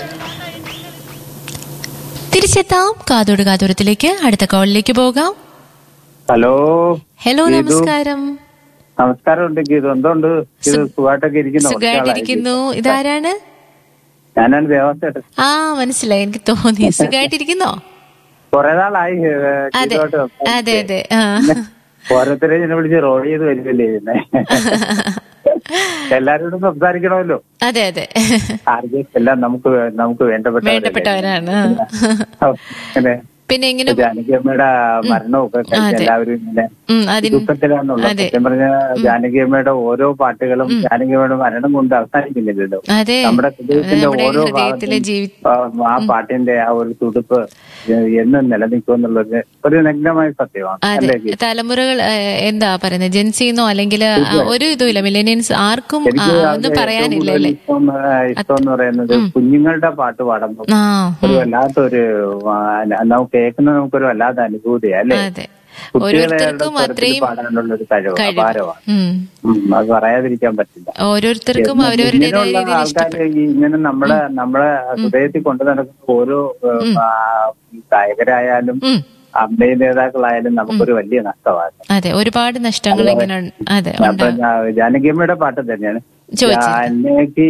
തിരിച്ചെത്താം കാതോട് കാതോരത്തിലേക്ക് അടുത്ത കോളിലേക്ക് പോകാം ഹലോ ഹലോ ഗീതു. നമസ്കാരം നമസ്കാരം ഉണ്ട് ഗീതു എന്തുണ്ട് ഇത് സുഖമായിട്ടൊക്കെ ഇരിക്കുന്നു സുഖമായിട്ടിരിക്കുന്നു ഇതാരാണ് ഞാനാണ് ദേവസ്ഥേട്ടൻ ആ മനസ്സിലായി എനിക്ക് തോന്നി സുഖമായിട്ടിരിക്കുന്നോ കുറെ നാളായി ഏ, അതെ ഗീതുവായിട്ട് സംസാരിച്ചിട്ട്. അതെ അതെ ആ ഓരോരുത്തരെ ഇങ്ങനെ വിളിച്ച് റോൾ ചെയ്ത് വരുമല്ലേ ചെയ്യുന്നേ എല്ലാരോടും സംസാരിക്കണമല്ലോ അതെ അതെ ആർക്കും എല്ലാം നമുക്ക് വേ- നമുക്ക് വേണ്ടപ്പെട്ടവരല്ലേ. വേണ്ടപ്പെട്ടവരാണ് അങ്ങനെ പിന്നെ എങ്ങനെ ജാനകിയമ്മയുടെ മരണമൊക്കെ കഴിച്ച് അതെ. എല്ലാവരും ഇങ്ങനെ ഉം, അതിന് ദുഃഖത്തിലാണുള്ളത് അതെ. സത്യം പറഞ്ഞ ജാനകിയമ്മയുടെ ഓരോ പാട്ടുകളും ജാനകിയമ്മയുടെ മരണം കൊണ്ട് അവസാനിക്കുന്നില്ലല്ലോ അതെ നമ്മുടെ ഹൃദയത്തിന്റെ നമ്മുടെ ഓരോ ഹൃദയത്തിലെ ഭാഗത്തും ജീവി ആ, ആ പാട്ടിന്റെ ആ ഒരു തുടുപ്പ് എന്നും നിലനിൽക്കും എന്നുള്ളത് ഒരു നഗ്നമായ സത്യമാണ് അതെ അല്ലേ ഗീത? തലമുറകൾ ഏഹ്, എന്താ പറയുന്നത് ജെൻസിന്നോ അല്ലെങ്കിൽ ഒരു ഇതുമില്ല മില്ലേനിയൻസ് ആർക്കും ആ, എനിക്ക് ഒന്നും അത് പറയാനില്ല ഏറ്റവും അല്ലേ കൂടുതൽ ഇഷ്ടം ആ, ഇഷ്ടം എന്ന് പറയുന്നത് കുഞ്ഞുങ്ങളുടെ പാട്ട് പാടുമ്പോൾ ആ ഒരു വല്ലാത്തൊരു ആ, നമുക്ക് കേൾക്കുന്ന നമുക്കൊരു വല്ലാത്ത അനുഭൂതിയാ അല്ലേ അതെ കുട്ടികളെ ഓരോരുത്തർക്കും സ്വരത്തിൽ അത്രയും പാടാനുള്ള ഒരു കഴിവ് കഴിവ് അപാരമാണ് ഉം. ഉം, അത് പറയാതിരിക്കാൻ പറ്റില്ല ഓരോരുത്തർക്കും അവരവരുടേതായ ഇങ്ങനെയുള്ള രീതിയിൽ ആൾക്കാര് ഈ ഇങ്ങനെ നമ്മളെ നമ്മളെ ഹൃദയത്തിൽ കൊണ്ടു നടക്കുന്ന ഓരോ ഏഹ്, ആ, ഗായകരായാലും ഉം. അമ്മയും നേതാക്കളായാലും നമുക്കൊരു വലിയ നഷ്ടമാണ് അതെ ഒരുപാട് നഷ്ടങ്ങൾ ഇങ്ങനെ ഉണ്ട്. അതെ അപ്പൊ ഉണ്ട് ജാനകിയമ്മയുടെ പാട്ട് തന്നെയാണ് ചോദിച്ചത് ജാനകി